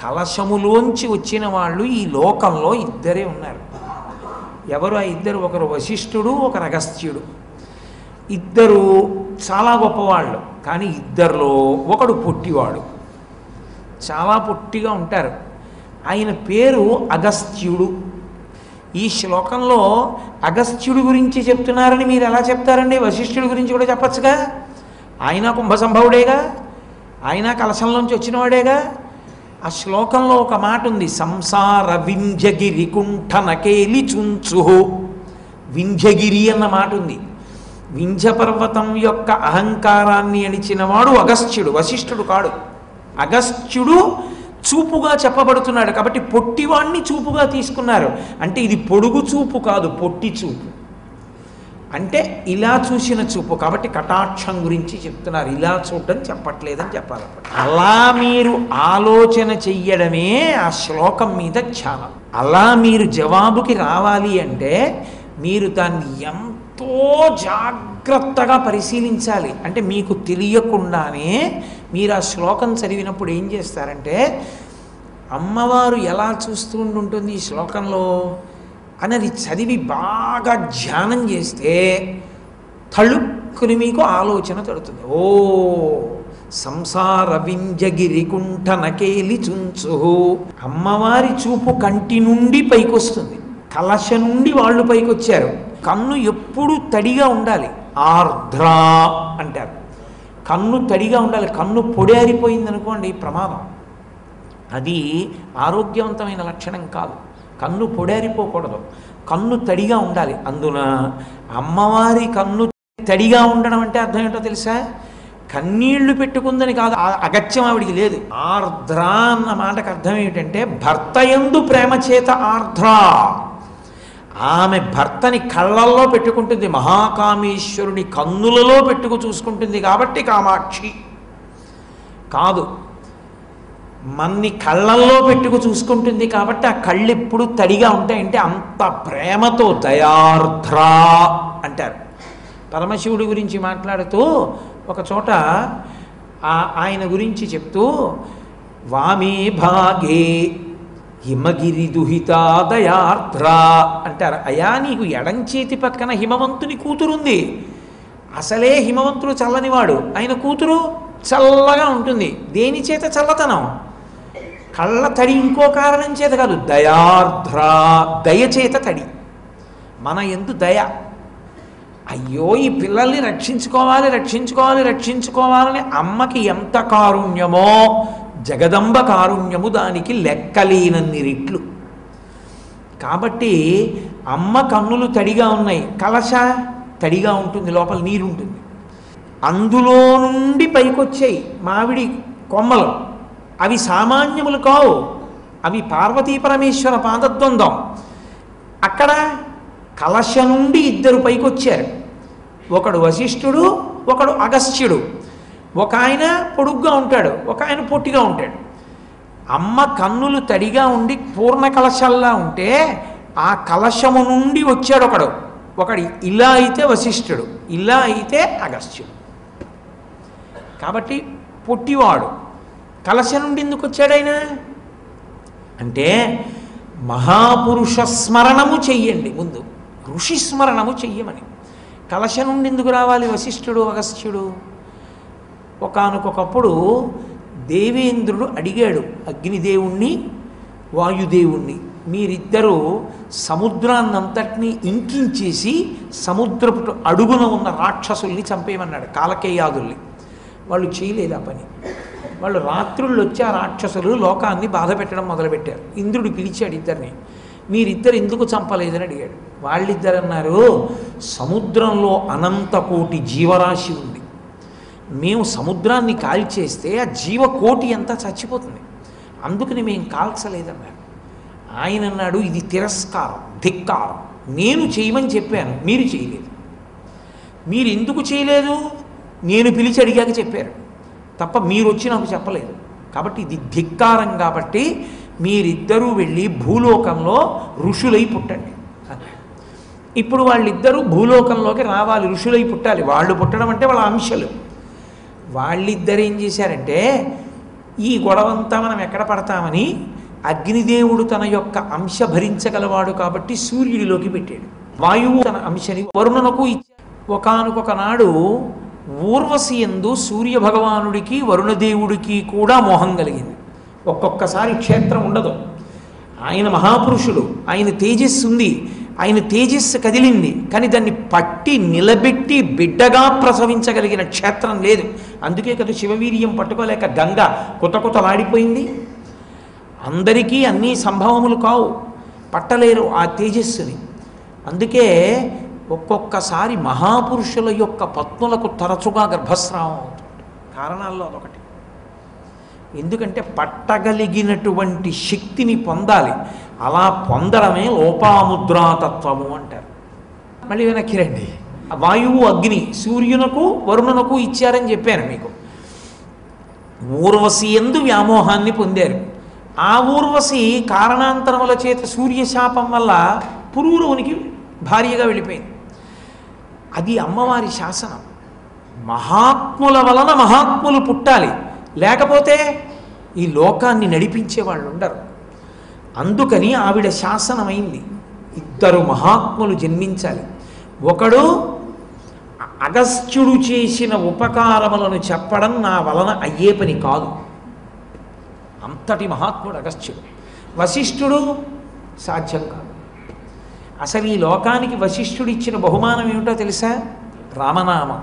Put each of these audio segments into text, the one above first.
కలశములోంచి వచ్చిన వాళ్ళు ఈ లోకంలో ఇద్దరే ఉన్నారు ఎవరు ఆ ఇద్దరు ఒకరు వశిష్ఠుడు ఒకరు అగస్త్యుడు ఇద్దరు చాలా గొప్పవాళ్ళు కానీ ఇద్దరిలో ఒకడు పొట్టివాడు చాలా పొట్టిగా ఉంటారు ఆయన పేరు అగస్త్యుడు ఈ శ్లోకంలో అగస్త్యుడి గురించి చెప్తున్నారని మీరు ఎలా చెప్తారండి వశిష్ఠుడి గురించి కూడా చెప్పచ్చుగా ఆయన కుంభసంభవుడేగా ఆయన కలశంలోంచి వచ్చినవాడేగా ఆ శ్లోకంలో ఒక మాట ఉంది సంసార వింధ్యగిరి కుంఠనకేలి చుంచుహు వింధ్యగిరి అన్న మాట ఉంది వింధ్య పర్వతం యొక్క అహంకారాన్ని అణిచినవాడు అగస్త్యుడు వశిష్ఠుడు కాడు అగస్త్యుడు చూపుగా చెప్పబడుతున్నాడు కాబట్టి పొట్టివాణ్ణి చూపుగా తీసుకున్నారు అంటే ఇది పొడుగు చూపు కాదు పొట్టి చూపు అంటే ఇలా చూసిన చూపు కాబట్టి కటాక్షం గురించి చెప్తున్నారు ఇలా చూడడం చెప్పట్లేదని చెప్పాలి అప్పుడు. అలా మీరు ఆలోచన చెయ్యడమే ఆ శ్లోకం మీద ధ్యానం అలా మీరు జవాబుకి రావాలి అంటే మీరు దాన్ని ఎంతో జాగ్రత్తగా పరిశీలించాలి అంటే మీకు తెలియకుండానే మీరు ఆ శ్లోకం చదివినప్పుడు ఏం చేస్తారంటే అమ్మవారు ఎలా చూస్తూ ఉంటుంది ఈ శ్లోకంలో అనేది చదివి బాగా ధ్యానం చేస్తే తళుక్కుని మీకు ఆలోచన తడుతుంది ఓ సంసార వింజగిరి కుంఠ నకేలి చుంచు అమ్మవారి చూపు కంటి నుండి పైకొస్తుంది కలశ నుండి వాళ్ళు పైకొచ్చారు కన్ను ఎప్పుడూ తడిగా ఉండాలి ఆర్ద్ర అంటారు కన్ను తడిగా ఉండాలి కన్ను పొడేరిపోయింది అనుకోండి ప్రమాదం అది ఆరోగ్యవంతమైన లక్షణం కాదు కన్ను పొడేరిపోకూడదు కన్ను తడిగా ఉండాలి అందున అమ్మవారి కన్ను తడిగా ఉండడం అంటే అర్థం ఏంటో తెలుసా కన్నీళ్లు పెట్టుకుందని కాదు ఆ అగత్యం ఆవిడికి లేదు ఆర్ద్ర అన్న మాటకు అర్థం ఏమిటంటే భర్త ఎందు ప్రేమ చేత ఆర్ద్ర ఆమె భర్తని కళ్ళల్లో పెట్టుకుంటుంది మహాకామేశ్వరుని కన్నులలో పెట్టుకు చూసుకుంటుంది కాబట్టి కామాక్షి కాదు మన్ని కళ్ళల్లో పెట్టుకు చూసుకుంటుంది కాబట్టి ఆ కళ్ళు ఎప్పుడు తడిగా ఉంటాయంటే అంత ప్రేమతో దయార్ద్ర అంటారు పరమశివుడి గురించి మాట్లాడుతూ ఒక చోట ఆ- ఆయన గురించి చెప్తూ వామే భాగే హిమగిరి దుహితా దయార్ద్ర అంటారు అయా నీకు ఎడం చేతి పక్కన హిమవంతుని కూతురుంది అసలే హిమవంతుడు చల్లనివాడు ఆయన కూతురు చల్లగా ఉంటుంది దేని చేత చల్లతనం కళ్ళ తడి ఇంకో కారణం చేత కాదు దయార్ద్ర దయ చేత తడి మన ఎందు దయ అయ్యో ఈ పిల్లల్ని రక్షించుకోవాలి రక్షించుకోవాలి రక్షించుకోవాలని అమ్మకి ఎంత కారుణ్యమో జగదంబ కారుణ్యము దానికి లెక్కలేనన్ని రెట్లు కాబట్టి అమ్మ కన్నులు తడిగా ఉన్నాయి కలశ తడిగా ఉంటుంది లోపల నీరు ఉంటుంది అందులో నుండి పైకొచ్చాయి మామిడి కొమ్మలు అవి సామాన్యములు కావు అవి పార్వతీ పరమేశ్వర పాదద్వంద్వం అక్కడ కలశ నుండి ఇద్దరు పైకొచ్చారు ఒకడు వశిష్ఠుడు ఒకడు అగస్త్యుడు ఒక ఆయన పొడుగ్గా ఉంటాడు ఒక ఆయన పొట్టిగా ఉంటాడు అమ్మ కన్నులు తడిగా ఉండి పూర్ణ కలశల్లా ఉంటే ఆ కలశము నుండి వచ్చాడు ఒకడు ఒకడు ఇలా అయితే వశిష్ఠుడు ఇలా అయితే అగస్త్యుడు కాబట్టి పొట్టివాడు కలశ నుండి ఎందుకు వచ్చాడు ఆయన అంటే మహాపురుష స్మరణము చెయ్యండి ముందు ఋషి స్మరణము చెయ్యమని కలశ నుండి ఎందుకు రావాలి వశిష్ఠుడు అగస్త్యుడు ఒకానొకప్పుడు దేవేంద్రుడు అడిగాడు అగ్నిదేవుణ్ణి వాయుదేవుణ్ణి మీరిద్దరూ సముద్రాన్నంతటినీ ఇంకించేసి సముద్రపు అడుగున ఉన్న రాక్షసుల్ని చంపేయమన్నాడు కాలకేయాదుల్ని వాళ్ళు చేయలేదు ఆ పని వాళ్ళు రాత్రుళ్ళు వచ్చి ఆ రాక్షసులు లోకాన్ని బాధ పెట్టడం మొదలుపెట్టారు ఇంద్రుడు పిలిచాడు ఇద్దరిని మీరిద్దరు ఎందుకు చంపలేదని అడిగాడు వాళ్ళిద్దరు అన్నారు సముద్రంలో అనంత కోటి జీవరాశి ఉంది మేము సముద్రాన్ని కాల్చేస్తే ఆ జీవకోటి అంతా చచ్చిపోతుంది అందుకని మేము కాల్చలేదన్నారు ఆయన అన్నాడు ఇది తిరస్కారం ధిక్కారం నేను చేయమని చెప్పాను మీరు చేయలేదు మీరు ఎందుకు చేయలేదు నేను పిలిచి అడిగాక చెప్పారు తప్ప మీరు వచ్చి నాకు చెప్పలేదు కాబట్టి ఇది ధిక్కారం కాబట్టి మీరిద్దరూ వెళ్ళి భూలోకంలో ఋషులై పుట్టండి అన్నాడు ఇప్పుడు వాళ్ళిద్దరూ భూలోకంలోకి రావాలి ఋషులై పుట్టాలి వాళ్ళు పుట్టడం అంటే వాళ్ళ అంశలు వాళ్ళిద్దరు ఏం చేశారంటే ఈ గొడవంతా మనం ఎక్కడ పడతామని అగ్నిదేవుడు తన యొక్క అంశ భరించగలవాడు కాబట్టి సూర్యుడిలోకి పెట్టాడు వాయువు తన అంశని వరుణునకు ఒకనొక నాడు ఊర్వశి ఎందు సూర్య భగవానుడికి వరుణదేవుడికి కూడా మోహం కలిగింది ఒక్కొక్కసారి క్షేత్రం ఉండదు ఆయన మహాపురుషుడు ఆయన తేజస్సు ఉంది ఆయన తేజస్సు కదిలింది కానీ దాన్ని పట్టి నిలబెట్టి బిడ్డగా ప్రసవించగలిగిన క్షేత్రం లేదు అందుకే కదా శివవీర్యం పట్టుకోలేక గంగ కొత్త కొత్తలాడిపోయింది అందరికీ అన్నీ సంభవములు కావు పట్టలేరు ఆ తేజస్సుని అందుకే ఒక్కొక్కసారి మహాపురుషుల యొక్క పత్నులకు తరచుగా గర్భస్రావం అవుతుంది కారణాల్లో అదొకటి ఎందుకంటే పట్టగలిగినటువంటి శక్తిని పొందాలి అలా పొందడమే లోపాముద్రాతత్వము అంటారు మళ్ళీ వెనక్కి రండి వాయువు అగ్ని సూర్యునకు వరుణునకు ఇచ్చారని చెప్పాను మీకు ఊర్వశి ఎందు వ్యామోహాన్ని పొందారు ఆ ఊర్వశి కారణాంతరముల చేత సూర్యశాపం వల్ల పురూరువునికి భార్యగా వెళ్ళిపోయింది అది అమ్మవారి శాసనం మహాత్ముల వలన మహాత్ములు పుట్టాలి లేకపోతే ఈ లోకాన్ని నడిపించే వాళ్ళు ఉండరు అందుకని ఆవిడ శాసనమైంది ఇద్దరు మహాత్ములు జన్మించాలి ఒకడు అగస్త్యుడు చేసిన ఉపకారములను చెప్పడం నా వలన అయ్యే పని కాదు అంతటి మహాత్ముడు అగస్త్యుడు వశిష్ఠుడు సాధ్యం కాదు అసలు ఈ లోకానికి వశిష్ఠుడు ఇచ్చిన బహుమానం ఏమిటో తెలుసా రామనామం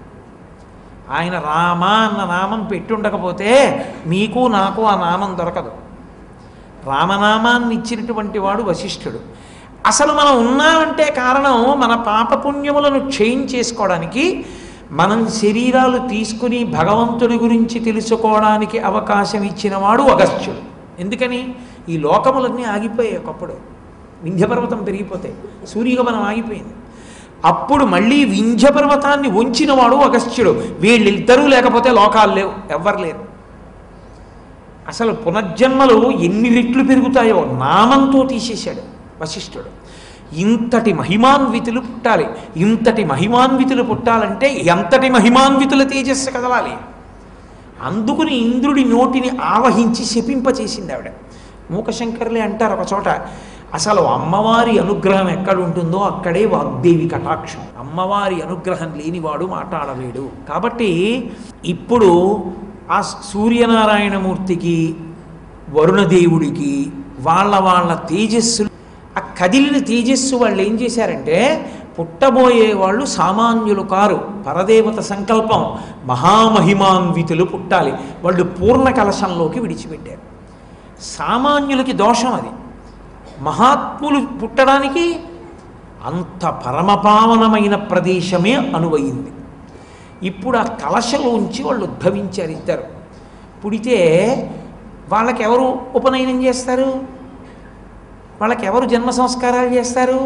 ఆయన రామ అన్న నామం పెట్టుండకపోతే మీకు నాకు ఆ నామం దొరకదు రామనామాన్ని ఇచ్చినటువంటి వాడు వశిష్ఠుడు అసలు మనం ఉన్నామంటే కారణం మన పాపపుణ్యములను క్షయం చేసుకోవడానికి మనం శరీరాలు తీసుకుని భగవంతుడి గురించి తెలుసుకోవడానికి అవకాశం ఇచ్చిన వాడు అగస్త్యుడు ఎందుకని ఈ లోకములన్నీ ఆగిపోయాయి ఒకప్పుడు వింధ్యపర్వతం పెరిగిపోతాయి సూర్యగమనం ఆగిపోయింది అప్పుడు మళ్ళీ వింధ్య పర్వతాన్ని వంచినవాడు అగస్త్యుడు వీళ్ళిద్దరూ లేకపోతే లోకాలు లేవు ఎవ్వరు లేరు అసలు పునర్జన్మలు ఎన్ని రెట్లు పెరుగుతాయో నామంతో తీసేశాడు వశిష్ఠుడు ఇంతటి మహిమాన్వితులు పుట్టాలి ఇంతటి మహిమాన్వితులు పుట్టాలంటే ఎంతటి మహిమాన్వితుల తేజస్సు కదలాలి అందుకుని ఇంద్రుడి నోటిని ఆవహించి శపింపచేసింది ఆవిడ మూకశంకర్లే అంటారు ఒక చోట అసలు అమ్మవారి అనుగ్రహం ఎక్కడ ఉంటుందో అక్కడే వాగ్దేవి కటాక్షం అమ్మవారి అనుగ్రహం లేనివాడు మాట్లాడలేడు కాబట్టి ఇప్పుడు ఆ సూర్యనారాయణమూర్తికి వరుణదేవుడికి వాళ్ళ వాళ్ళ తేజస్సు ఆ కదిలిన తేజస్సు వాళ్ళు ఏం చేశారంటే పుట్టబోయే వాళ్ళు సామాన్యులు కారు పరదేవత సంకల్పం మహామహిమాన్వితులు పుట్టాలి వాళ్ళు పూర్ణ కలశంలోకి విడిచిపెట్టారు సామాన్యులకి దోషం అది మహాత్ములు పుట్టడానికి అంత పరమపావనమైన ప్రదేశమే అనువయింది ఇప్పుడు ఆ కలశలోంచి వాళ్ళు ఉద్భవించారు ఇద్దరు పుడితే వాళ్ళకి ఎవరు ఉపనయనం చేస్తారు వాళ్ళకి ఎవరు జన్మ సంస్కారాలు చేస్తారు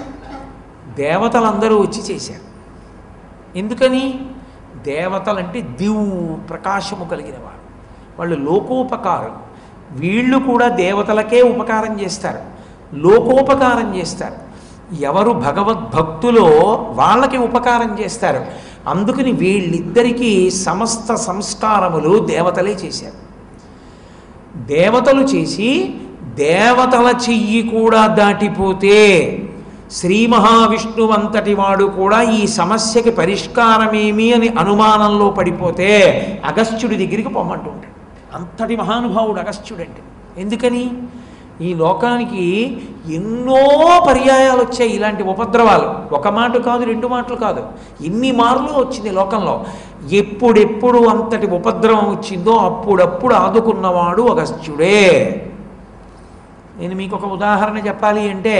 దేవతలందరూ వచ్చి చేశారు ఎందుకని దేవతలంటే దివ్ ప్రకాశము కలిగిన వారు వాళ్ళు లోకోపకారం వీళ్ళు కూడా దేవతలకే ఉపకారం చేస్తారు లోకోపకారం చేస్తారు ఎవరు భగవద్భక్తులో వాళ్ళకి ఉపకారం చేస్తారు అందుకని వీళ్ళిద్దరికీ సమస్త సంస్కారములు దేవతలే చేశారు దేవతలు చేసి దేవతల చెయ్యి కూడా దాటిపోతే శ్రీ మహావిష్ణువు అంతటి వాడు కూడా ఈ సమస్యకి పరిష్కారమేమి అని అనుమానంలో పడిపోతే అగస్త్యుడి దగ్గరికి పొమ్మంటుంటాడు అంతటి మహానుభావుడు అగస్త్యుడు అంటే ఎందుకని ఈ లోకానికి ఎన్నో పర్యాయాలు వచ్చాయి ఇలాంటి ఉపద్రవాలు ఒక మాట కాదు రెండు మాటలు కాదు ఎన్ని మార్లు వచ్చింది లోకంలో ఎప్పుడెప్పుడు అంతటి ఉపద్రవం వచ్చిందో అప్పుడప్పుడు ఆదుకున్నవాడు అగస్త్యుడే నేను మీకు ఒక ఉదాహరణ చెప్పాలి అంటే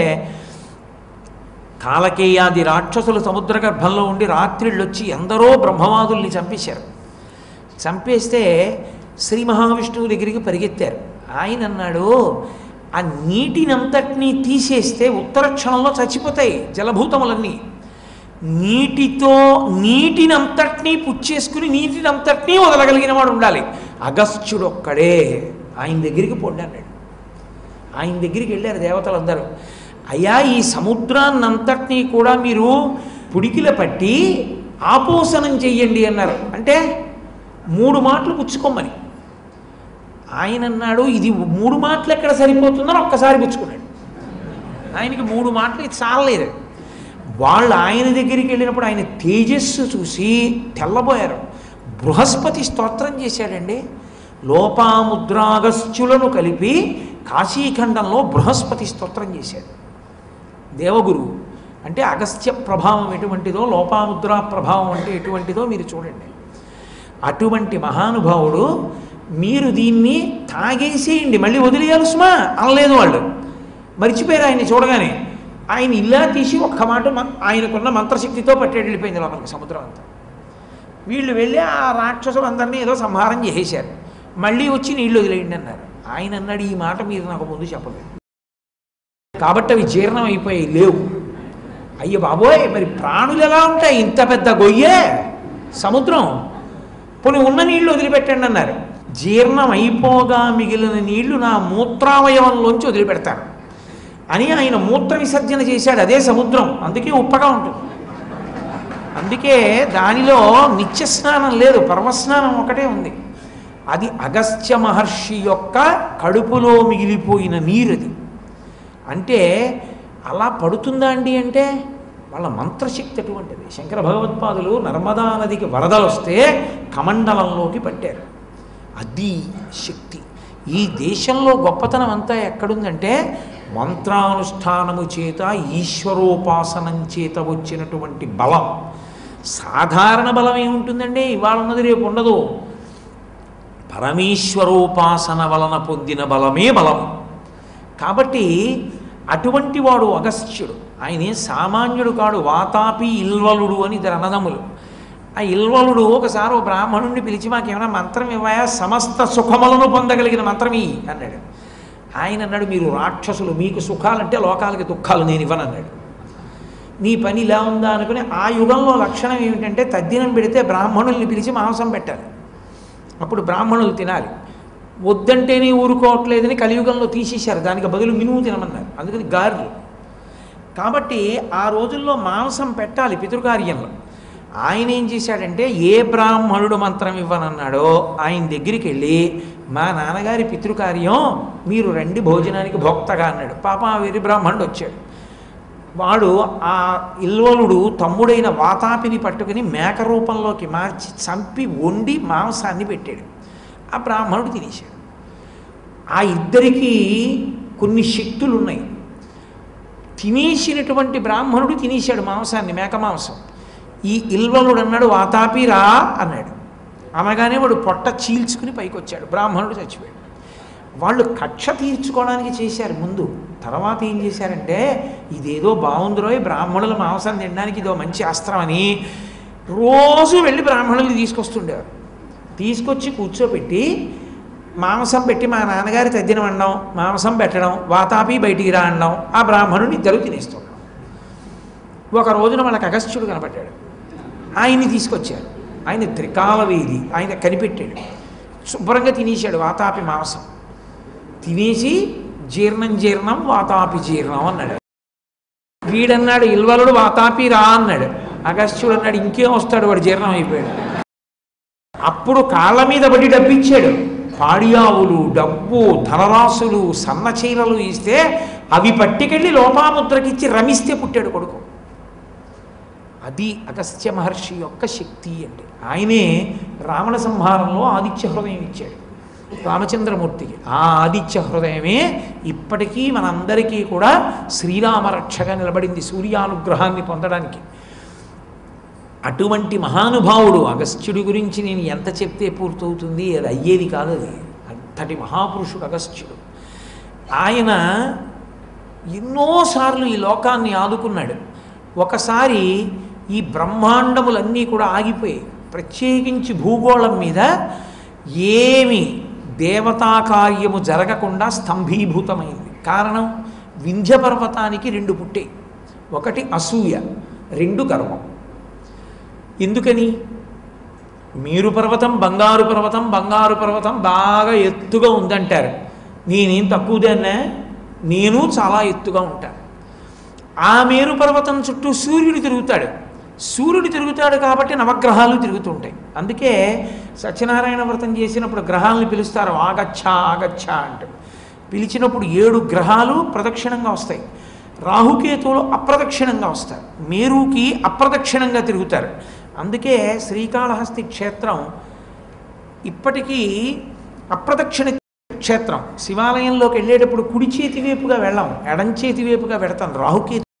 కాలకేయాది రాక్షసులు సముద్ర గర్భంలో ఉండి రాత్రిళ్ళు వచ్చి ఎందరో బ్రహ్మవాదుల్ని చంపేశారు చంపేస్తే శ్రీ మహావిష్ణువు దగ్గరికి పరిగెత్తారు ఆయన అన్నాడు ఆ నీటినంతటినీ తీసేస్తే ఉత్తర క్షణంలో చచ్చిపోతాయి జలభూతములన్నీ నీటితో నీటినంతటినీ పుచ్చేసుకుని నీటినంతటినీ వదలగలిగిన వాడు ఉండాలి అగస్త్యుడు ఒక్కడే ఆయన దగ్గరికి పొండాడు ఆయన దగ్గరికి వెళ్ళారు దేవతలందరూ అయ్యా ఈ సముద్రాన్నంతటినీ కూడా మీరు పుడికిల పట్టి ఆపోసనం చెయ్యండి అన్నారు అంటే మూడు మాటలు పుచ్చుకోమని ఆయన అన్నాడు ఇది మూడు మాటలు ఎక్కడ సరిపోతుందని ఒక్కసారి పుచ్చుకున్నాడు ఆయనకి మూడు మాటలు ఇది చాలలేదు వాళ్ళు ఆయన దగ్గరికి వెళ్ళినప్పుడు ఆయన తేజస్సు చూసి తెల్లబోయారు బృహస్పతి స్తోత్రం చేశాడండి లోపాముద్రాగస్త్యులను కలిపి కాశీఖండంలో బృహస్పతి స్తోత్రం చేశాడు దేవగురువు అంటే అగస్త్య ప్రభావం ఎటువంటిదో లోపాముద్రా ప్రభావం అంటే ఎటువంటిదో మీరు చూడండి అటువంటి మహానుభావుడు మీరు దీన్ని తాగేసేయండి మళ్ళీ వదిలేయాలి సుమా అనలేదు వాళ్ళు మర్చిపోయారు ఆయన్ని చూడగానే ఆయన ఇలా తీసి ఒక్క మాట మ- ఆయనకున్న మంత్రశక్తితో పట్టేటి వెళ్ళిపోయింది లోపలికి సముద్రం అంతా వీళ్ళు వెళ్ళి ఆ రాక్షసులందరినీ ఏదో సంహారం చేసేశారు మళ్ళీ వచ్చి నీళ్లు వదిలేయండి అన్నారు ఆయన అన్నాడు ఈ మాట మీరు నాకు ముందు చెప్పలేదు కాబట్టి అవి జీర్ణం అయిపోయి లేవు అయ్యో బాబోయ్ మరి ప్రాణులు ఎలా ఉంటాయి ఇంత పెద్ద గొయ్యే సముద్రం పోనీ ఉన్న నీళ్లు వదిలిపెట్టండి అన్నారు జీర్ణం అయిపోగా మిగిలిన నీళ్లు నా మూత్రావయవంలోంచి వదిలిపెడతాను అని ఆయన మూత్ర విసర్జన చేశాడు అదే సముద్రం అందుకే ఉప్పగా ఉంటుంది అందుకే దానిలో నిత్య స్నానం లేదు పర్వస్నానం ఒకటే ఉంది అది అగస్త్య మహర్షి యొక్క కడుపులో మిగిలిపోయిన నీరది అంటే అలా పడుతుందా అండి అంటే వాళ్ళ మంత్రశక్తి అటువంటిది శంకర భగవత్పాదులు నర్మదా నదికి వరదలు వస్తే కమండలంలోకి పట్టారు అది శక్తి ఈ దేశంలో గొప్పతనం అంతా ఎక్కడుందంటే మంత్రానుష్ఠానము చేత ఈశ్వరోపాసనం చేత వచ్చినటువంటి బలం సాధారణ బలం ఏముంటుందండి ఇవాళ ఉన్నది రేపు ఉండదు పరమేశ్వరోపాసన వలన పొందిన బలమే బలం కాబట్టి అటువంటి వాడు అగస్త్యుడు ఆయన ఏం సామాన్యుడు కాడు వాతాపి ఇల్వలుడు అని ఇద్దరు అన్నదమ్ములు ఆ ఇల్వలుడు ఒకసారి ఓ బ్రాహ్మణుడిని పిలిచి మాకేమైనా మంత్రం ఇవ్వాయా సమస్త సుఖములను పొందగలిగిన మంత్రం ఇయ్యి అన్నాడు ఆయన అన్నాడు మీరు రాక్షసులు మీకు సుఖాలంటే లోకాలకి దుఃఖాలు నేను ఇవ్వను అన్నాడు నీ పని ఇలా ఉందా అనుకుని ఆ యుగంలో లక్షణం ఏమిటంటే తద్దినం పెడితే బ్రాహ్మణుల్ని పిలిచి మాంసం పెట్టాలి అప్పుడు బ్రాహ్మణులు తినాలి వద్దంటేనే ఊరుకోవట్లేదని కలియుగంలో తీసేశారు దానికి బదులు మినుము తినమన్నారు అందుకని గారెలు కాబట్టి ఆ రోజుల్లో మాంసం పెట్టాలి పితృకార్యంలో ఆయన ఏం చేశాడంటే ఏ బ్రాహ్మణుడు మంత్రం ఇవ్వనన్నాడో ఆయన దగ్గరికి వెళ్ళి మా నాన్నగారి పితృకార్యం మీరు రండి భోజనానికి భోక్తగా అన్నాడు పాప ఆ వేరే బ్రాహ్మణుడు వచ్చాడు వాడు ఆ ఇల్వలుడు తమ్ముడైన వాతాపిని పట్టుకుని మేక రూపంలోకి మార్చి చంపి వండి మాంసాన్ని పెట్టాడు ఆ బ్రాహ్మణుడు తినేశాడు ఆ ఇద్దరికీ కొన్ని శక్తులు ఉన్నాయి తినేసినటువంటి బ్రాహ్మణుడు తినేశాడు మాంసాన్ని మేక మాంసం ఈ ఇల్వలుడు అన్నాడు వాతాపి రా అన్నాడు అనగానే వాడు పొట్ట చీల్చుకుని పైకి వచ్చాడు బ్రాహ్మణుడు చచ్చిపోయాడు వాళ్ళు కక్ష తీర్చుకోవడానికి చేశారు ముందు తర్వాత ఏం చేశారంటే ఇదేదో బాగుందిరో ఈ బ్రాహ్మణుల మాంసం తినడానికి ఇదో మంచి అస్త్రం అని రోజు వెళ్ళి బ్రాహ్మణులు తీసుకొస్తుండేవారు తీసుకొచ్చి కూర్చోబెట్టి మాంసం పెట్టి మా నాన్నగారి తద్దినం అనడం మాంసం పెట్టడం వాతాపి బయటికి రా అనడం ఆ బ్రాహ్మణుని ఇద్దరు తినేస్తున్నాం ఒక రోజున వాళ్ళకి అగస్త్యుడు కనపడ్డాడు ఆయన్ని తీసుకొచ్చారు ఆయన త్రికాలవేది ఆయన కనిపెట్టాడు శుభ్రంగా తినేశాడు వాతాపి మాంసం తినేసి జీర్ణం జీర్ణం వాతాపి జీర్ణం అన్నాడు వీడన్నాడు ఇల్వలుడు వాతాపి రా అన్నాడు అగస్త్యుడు అన్నాడు ఇంకేం వస్తాడు వాడు జీర్ణం అయిపోయాడు అప్పుడు కాళ్ళ మీద పడి డబ్బిచ్చాడు పాడియావులు డబ్బు ధనరాశులు సన్నచీరలు ఇస్తే అవి పట్టుకెళ్ళి లోపాముద్రకిచ్చి రమిస్తే పుట్టాడు కొడుకు అది అగస్త్య మహర్షి యొక్క శక్తి అండి ఆయనే రావణ సంహారంలో ఆదిత్య హృదయం ఇచ్చాడు రామచంద్రమూర్తికి ఆ ఆదిత్య హృదయమే ఇప్పటికీ మనందరికీ కూడా శ్రీరామరక్షగా నిలబడింది సూర్యానుగ్రహాన్ని పొందడానికి అటువంటి మహానుభావుడు అగస్త్యుడి గురించి నేను ఎంత చెప్తే పూర్తవుతుంది అది అయ్యేది కాదు అది అంతటి మహాపురుషుడు అగస్త్యుడు ఆయన ఎన్నోసార్లు ఈ లోకాన్ని ఆదుకున్నాడు ఒకసారి ఈ బ్రహ్మాండములన్నీ కూడా ఆగిపోయాయి ప్రత్యేకించి భూగోళం మీద ఏమి దేవతా కార్యము జరగకుండా స్తంభీభూతమైంది కారణం వింధ్య పర్వతానికి రెండు పుట్టాయి ఒకటి అసూయ రెండు గర్వం ఎందుకని మీరు పర్వతం బంగారు పర్వతం బంగారు పర్వతం బాగా ఎత్తుగా ఉందంటారు నేనేం తక్కువదాన్నా నేను చాలా ఎత్తుగా ఉంటాను ఆ మేరు పర్వతం చుట్టూ సూర్యుడు తిరుగుతాడు సూర్యుడు తిరుగుతాడు కాబట్టి నవగ్రహాలు తిరుగుతుంటాయి అందుకే సత్యనారాయణ వ్రతం చేసినప్పుడు గ్రహాలను పిలుస్తారు ఆగచ్చ ఆగచ్చ అంటూ పిలిచినప్పుడు ఏడు గ్రహాలు ప్రదక్షిణంగా వస్తాయి రాహుకేతువులు అప్రదక్షిణంగా వస్తారు మేరుకి అప్రదక్షిణంగా తిరుగుతారు అందుకే శ్రీకాళహస్తి క్షేత్రం ఇప్పటికీ అప్రదక్షిణ క్షేత్రం శివాలయంలోకి వెళ్ళేటప్పుడు కుడి చేతి వైపుగా వెళ్ళాం ఎడం చేతి వైపుగా పెడతాం రాహుకేతు